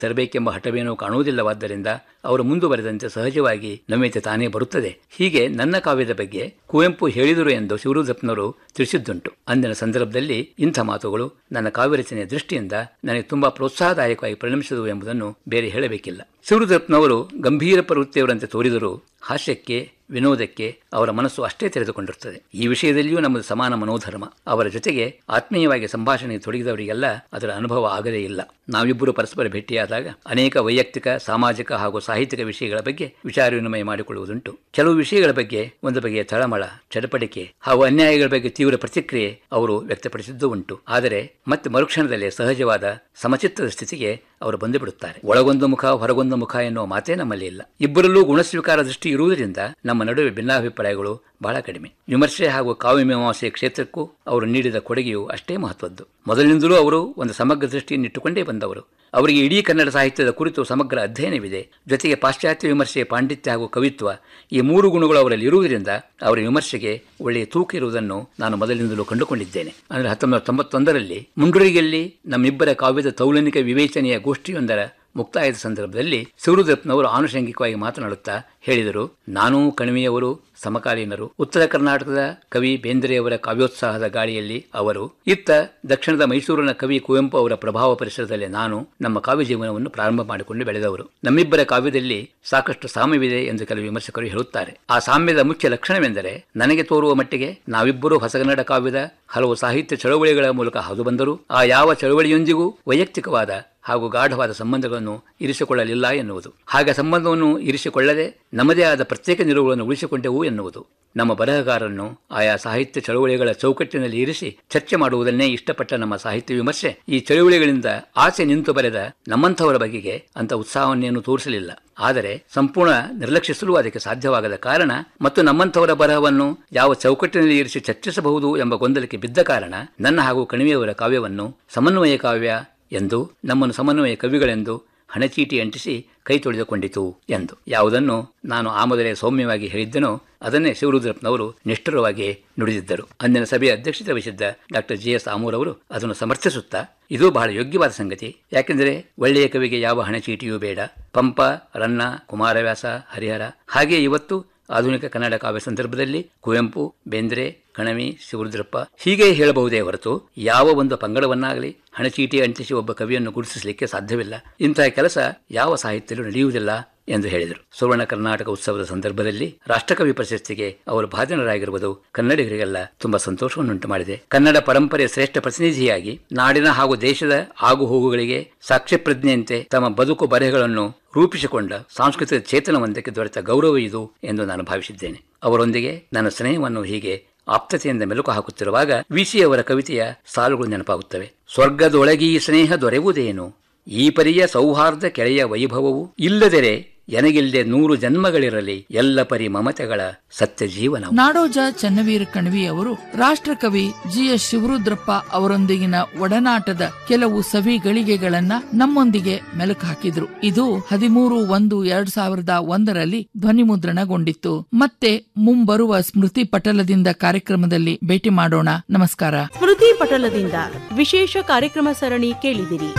ತರಬೇಕೆಂಬ ಹಠವೇನೂ ಕಾಣುವುದಿಲ್ಲವಾದ್ದರಿಂದ ಅವರು ಮುಂದುವರೆದಂತೆ ಸಹಜವಾಗಿ ನಮ್ಯತೆ ತಾನೇ ಬರುತ್ತದೆ ಹೀಗೆ ನನ್ನ ಕಾವ್ಯದ ಬಗ್ಗೆ ಕುವೆಂಪು ಹೇಳಿದರು ಎಂದು ಶಿವರುದ್ರಪ್ಪನವರು ತಿಳಿಸಿದ್ದುಂಟು ಅಂದಿನ ಸಂದರ್ಭದಲ್ಲಿ ಇಂಥ ಮಾತುಗಳು ನನ್ನ ಕಾವ್ಯ ರಚನೆಯ ದೃಷ್ಟಿಯಿಂದ ನನಗೆ ತುಂಬಾ ಪ್ರೋತ್ಸಾಹದಾಯಕವಾಗಿ ಪರಿಣಮಿಸಿದವು ಎಂಬುದನ್ನು ಬೇರೆ ಹೇಳಬೇಕಿಲ್ಲ ಶಿವರುದ್ರಪ್ಪನವರು ಗಂಭೀರ ಪ್ರವೃತ್ತಿಯವರಂತೆ ತೋರಿದರೂ ಹಾಸ್ಯಕ್ಕೆ ವಿನೋದಕ್ಕೆ ಅವರ ಮನಸ್ಸು ಅಷ್ಟೇ ತೆರೆದುಕೊಂಡಿರುತ್ತದೆ ಈ ವಿಷಯದಲ್ಲಿಯೂ ನಮ್ಮದು ಸಮಾನ ಮನೋಧರ್ಮ ಅವರ ಜೊತೆಗೆ ಆತ್ಮೀಯವಾಗಿ ಸಂಭಾಷಣೆ ತೊಡಗಿದವರಿಗೆಲ್ಲ ಅದರ ಅನುಭವ ಆಗದೇ ಇಲ್ಲ ನಾವಿಬ್ಬರು ಪರಸ್ಪರ ಭೇಟಿಯಾದಾಗ ಅನೇಕ ವೈಯಕ್ತಿಕ ಸಾಮಾಜಿಕ ಹಾಗೂ ಸಾಹಿತ್ಯಿಕ ವಿಷಯಗಳ ಬಗ್ಗೆ ವಿಚಾರ ವಿನಿಮಯ ಮಾಡಿಕೊಳ್ಳುವುದುಂಟು ಕೆಲವು ವಿಷಯಗಳ ಬಗ್ಗೆ ಒಂದು ಬಗೆಯ ತಳಮಳ ಚಡಪಡಿಕೆ ಹಾಗೂ ಅನ್ಯಾಯಗಳ ಬಗ್ಗೆ ತೀವ್ರ ಪ್ರತಿಕ್ರಿಯೆ ಅವರು ವ್ಯಕ್ತಪಡಿಸಿದ್ದು ಉಂಟು ಆದರೆ ಮತ್ತೆ ಮರುಕ್ಷಣದಲ್ಲೇ ಸಹಜವಾದ ಸಮಚಿತ್ತದ ಸ್ಥಿತಿಗೆ ಅವರು ಬಂದು ಬಿಡುತ್ತಾರೆ ಒಳಗೊಂದು ಮುಖ ಹೊರಗೊಂದು ಮುಖ ಎನ್ನುವ ಮಾತೇ ನಮ್ಮಲ್ಲಿ ಇಲ್ಲ ಇಬ್ಬರಲ್ಲೂ ಗುಣಸ್ವೀಕಾರ ದೃಷ್ಟಿ ಇರುವುದರಿಂದ ನಮ್ಮ ನಡುವೆ ಭಿನ್ನಾಭಿಪ್ರಾಯಗಳು ಬಹಳ ಕಡಿಮೆ ವಿಮರ್ಶೆ ಹಾಗೂ ಕಾವ್ಯಮೀಮಾಂಸೆ ಕ್ಷೇತ್ರಕ್ಕೂ ಅವರು ನೀಡಿದ ಕೊಡುಗೆಯು ಅಷ್ಟೇ ಮಹತ್ವದ್ದು ಮೊದಲಿನಿಂದಲೂ ಅವರು ಒಂದು ಸಮಗ್ರ ದೃಷ್ಟಿಯನ್ನಿಟ್ಟುಕೊಂಡೇ ಬಂದವರು ಅವರಿಗೆ ಇಡೀ ಕನ್ನಡ ಸಾಹಿತ್ಯದ ಕುರಿತು ಸಮಗ್ರ ಅಧ್ಯಯನವಿದೆ ಜೊತೆಗೆ ಪಾಶ್ಚಾತ್ಯ ವಿಮರ್ಶೆ ಪಾಂಡಿತ್ಯ ಹಾಗೂ ಕವಿತ್ವ ಈ ಮೂರು ಗುಣಗಳು ಅವರಲ್ಲಿ ಇರುವುದರಿಂದ ಅವರ ವಿಮರ್ಶೆಗೆ ಒಳ್ಳೆಯ ತೂಕ ಇರುವುದನ್ನು ನಾನು ಮೊದಲಿನಿಂದಲೂ ಕಂಡುಕೊಂಡಿದ್ದೇನೆ ಅಂದರೆ ಹತ್ತೊಂಬತ್ತು ತೊಂಬತ್ತೊಂದರಲ್ಲಿ ಮುಂಡ್ರಿಗೆಯಲ್ಲಿ ನಮ್ಮಿಬ್ಬರ ಕಾವ್ಯದ ತೌಲನಿಕ ವಿವೇಚನೆಯ ಗೋಷ್ಠಿಯೊಂದರ ಮುಕ್ತಾಯದ ಸಂದರ್ಭದಲ್ಲಿ ಶಿವರುದ್ರಪ್ಪನವರು ಆನುಷಂಗಿಕವಾಗಿ ಮಾತನಾಡುತ್ತಾ ಹೇಳಿದರು ನಾನೂ ಕಣಿವೆಯವರು ಸಮಕಾಲೀನರು ಉತ್ತರ ಕರ್ನಾಟಕದ ಕವಿ ಬೇಂದ್ರೆಯವರ ಕಾವ್ಯೋತ್ಸಾಹದ ಗಾಳಿಯಲ್ಲಿ ಅವರು ಇತ್ತ ದಕ್ಷಿಣದ ಮೈಸೂರಿನ ಕವಿ ಕುವೆಂಪು ಅವರ ಪ್ರಭಾವ ಪರಿಸರದಲ್ಲಿ ನಾನು ನಮ್ಮ ಕಾವ್ಯ ಜೀವನವನ್ನು ಪ್ರಾರಂಭ ಮಾಡಿಕೊಂಡು ಬೆಳೆದವರು ನಮ್ಮಿಬ್ಬರ ಕಾವ್ಯದಲ್ಲಿ ಸಾಕಷ್ಟು ಸಾಮ್ಯವಿದೆ ಎಂದು ಕೆಲವು ವಿಮರ್ಶಕರು ಹೇಳುತ್ತಾರೆ ಆ ಸಾಮ್ಯದ ಮುಖ್ಯ ಲಕ್ಷಣವೆಂದರೆ ನನಗೆ ತೋರುವ ಮಟ್ಟಿಗೆ ನಾವಿಬ್ಬರೂ ಹೊಸಗನ್ನಡ ಕಾವ್ಯದ ಹಲವು ಸಾಹಿತ್ಯ ಚಳವಳಿಗಳ ಮೂಲಕ ಹಾದು ಬಂದರು ಆ ಯಾವ ಚಳವಳಿಯೊಂದಿಗೂ ವೈಯಕ್ತಿಕವಾದ ಹಾಗೂ ಗಾಢವಾದ ಸಂಬಂಧಗಳನ್ನು ಇರಿಸಿಕೊಳ್ಳಲಿಲ್ಲ ಎನ್ನುವುದು ಹಾಗೆ ಸಂಬಂಧವನ್ನು ಇರಿಸಿಕೊಳ್ಳದೆ ನಮ್ಮದೇ ಆದ ಪ್ರತ್ಯೇಕ ನಿಲುವುಗಳನ್ನು ಉಳಿಸಿಕೊಂಡೆವು ಎನ್ನುವುದು ನಮ್ಮ ಬರಹಗಾರರನ್ನು ಆಯಾ ಸಾಹಿತ್ಯ ಚಳವಳಿಗಳ ಚೌಕಟ್ಟಿನಲ್ಲಿ ಇರಿಸಿ ಚರ್ಚೆ ಮಾಡುವುದನ್ನೇ ಇಷ್ಟಪಟ್ಟ ನಮ್ಮ ಸಾಹಿತ್ಯ ವಿಮರ್ಶೆ ಈ ಚಳವಳಿಗಳಿಂದ ಆಸೆ ನಿಂತು ಬರೆದ ನಮ್ಮಂಥವರ ಬಗೆಗೆ ಅಂತ ಉತ್ಸಾಹವನ್ನೇನು ತೋರಿಸಲಿಲ್ಲ ಆದರೆ ಸಂಪೂರ್ಣ ನಿರ್ಲಕ್ಷಿಸಲು ಅದಕ್ಕೆ ಸಾಧ್ಯವಾಗದ ಕಾರಣ ಮತ್ತು ನಮ್ಮಂಥವರ ಬರಹವನ್ನು ಯಾವ ಚೌಕಟ್ಟಿನಲ್ಲಿ ಇರಿಸಿ ಚರ್ಚಿಸಬಹುದು ಎಂಬ ಗೊಂದಲಕ್ಕೆ ಬಿದ್ದ ಕಾರಣ ನನ್ನ ಹಾಗೂ ಕಣಿವೆಯವರ ಕಾವ್ಯವನ್ನು ಸಮನ್ವಯ ಕಾವ್ಯ ಎಂದು ನಮ್ಮನ್ನು ಸಮನ್ವಯ ಕವಿಗಳೆಂದು ಹಣಚೀಟಿ ಅಂಟಿಸಿ ಕೈ ತೊಳೆದುಕೊಂಡಿತು ಎಂದು ಯಾವುದನ್ನು ನಾನು ಆ ಮೊದಲೇ ಸೌಮ್ಯವಾಗಿ ಹೇಳಿದ್ದನೋ ಅದನ್ನೇ ಶಿವರುದ್ರಪ್ಪನವರು ನಿಷ್ಠುರವಾಗಿ ನುಡಿದಿದ್ದರು ಅಂದಿನ ಸಭೆಯ ಅಧ್ಯಕ್ಷತೆ ವಹಿಸಿದ್ದ ಡಾಕ್ಟರ್ ಜಿ ಎಸ್ ಆಮೂರ್ ಅವರು ಅದನ್ನು ಸಮರ್ಥಿಸುತ್ತಾ ಇದು ಬಹಳ ಯೋಗ್ಯವಾದ ಸಂಗತಿ ಯಾಕೆಂದರೆ ಒಳ್ಳೆಯ ಕವಿಗೆ ಯಾವ ಹಣಚೀಟಿಯೂ ಬೇಡ ಪಂಪ ರನ್ನ ಕುಮಾರವ್ಯಾಸ ಹರಿಹರ ಹಾಗೆ ಇವತ್ತು ಆಧುನಿಕ ಕನ್ನಡ ಕಾವ್ಯ ಸಂದರ್ಭದಲ್ಲಿ ಕುವೆಂಪು ಬೇಂದ್ರೆ ಕಣವಿ ಶಿವರುದ್ರಪ್ಪ ಹೀಗೆ ಹೇಳಬಹುದೇ ಹೊರತು ಯಾವ ಒಂದು ಪಂಗಡವನ್ನಾಗಲಿ ಹಣಚೀಟಿ ಅಂಟಿಸಿ ಒಬ್ಬ ಕವಿಯನ್ನು ಗುರುತಿಸಲಿಕ್ಕೆ ಸಾಧ್ಯವಿಲ್ಲ ಇಂತಹ ಕೆಲಸ ಯಾವ ಸಾಹಿತ್ಯದಲ್ಲೂ ನಡೆಯುವುದಿಲ್ಲ ಎಂದು ಹೇಳಿದರು ಸುವರ್ಣ ಕರ್ನಾಟಕ ಉತ್ಸವದ ಸಂದರ್ಭದಲ್ಲಿ ರಾಷ್ಟ್ರಕವಿ ಪ್ರಶಸ್ತಿಗೆ ಅವರು ಭಾಜನರಾಗಿರುವುದು ಕನ್ನಡಿಗರಿಗೆಲ್ಲ ತುಂಬಾ ಸಂತೋಷವನ್ನುಂಟು ಮಾಡಿದೆ ಕನ್ನಡ ಪರಂಪರೆಯ ಶ್ರೇಷ್ಠ ಪ್ರತಿನಿಧಿಯಾಗಿ ನಾಡಿನ ಹಾಗೂ ದೇಶದ ಆಗುಹೋಗುಗಳಿಗೆ ಸಾಕ್ಷ್ಯ ಪ್ರಜ್ಞೆಯಂತೆ ತಮ್ಮ ಬದುಕು ಬರೆಹಗಳನ್ನು ರೂಪಿಸಿಕೊಂಡ ಸಾಂಸ್ಕೃತಿಕ ಚೇತನವೊಂದಕ್ಕೆ ದೊರೆತ ಗೌರವ ಇದು ಎಂದು ನಾನು ಭಾವಿಸಿದ್ದೇನೆ ಅವರೊಂದಿಗೆ ನನ್ನ ಸ್ನೇಹವನ್ನು ಹೀಗೆ ಆಪ್ತತೆಯಿಂದ ಮೆಲುಕು ಹಾಕುತ್ತಿರುವಾಗ ವಿಸಿ ಅವರ ಕವಿತೆಯ ಸಾಲುಗಳು ನೆನಪಾಗುತ್ತವೆ ಸ್ವರ್ಗದೊಳಗೀ ಸ್ನೇಹ ದೊರೆಯುವುದೇನು ಈ ಪರಿಯ ಸೌಹಾರ್ದ ಕೆಳೆಯ ವೈಭವವು ಇಲ್ಲದರೆ ಎನಗಿಲ್ಲದೆ ನೂರು ಜನ್ಮಗಳಿರಲಿ ಎಲ್ಲ ಪರಿ ಮಮತೆಗಳ ಸತ್ಯ ಜೀವನ ನಾಡೋಜ ಚನ್ನವೀರ ಕಣವಿ ಅವರು ರಾಷ್ಟ್ರಕವಿ ಜಿ ಎಸ್ ಶಿವರುದ್ರಪ್ಪ ಅವರೊಂದಿಗಿನ ಒಡನಾಟದ ಕೆಲವು ಸವಿ ಗಳಿಗೆಗಳನ್ನ ನಮ್ಮೊಂದಿಗೆ ಮೆಲುಕು ಹಾಕಿದ್ರು ಇದು ಹದಿಮೂರು ಒಂದು ಎರಡ್ ಸಾವಿರದ ಒಂದರಲ್ಲಿ ಧ್ವನಿಮುದ್ರಣಗೊಂಡಿತ್ತು ಮತ್ತೆ ಮುಂಬರುವ ಸ್ಮೃತಿ ಪಟಲದಿಂದ ಕಾರ್ಯಕ್ರಮದಲ್ಲಿ ಭೇಟಿ ಮಾಡೋಣ ನಮಸ್ಕಾರ ಸ್ಮೃತಿ ಪಟಲದಿಂದ ವಿಶೇಷ ಕಾರ್ಯಕ್ರಮ ಸರಣಿ ಕೇಳಿದಿರಿ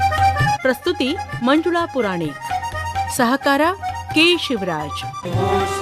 ಪ್ರಸ್ತುತಿ ಮಂಜುಳಾ ಪುರಾಣಿಕ್ ಸಹಕಾರ ಕೆ ಶಿವರಾಜ್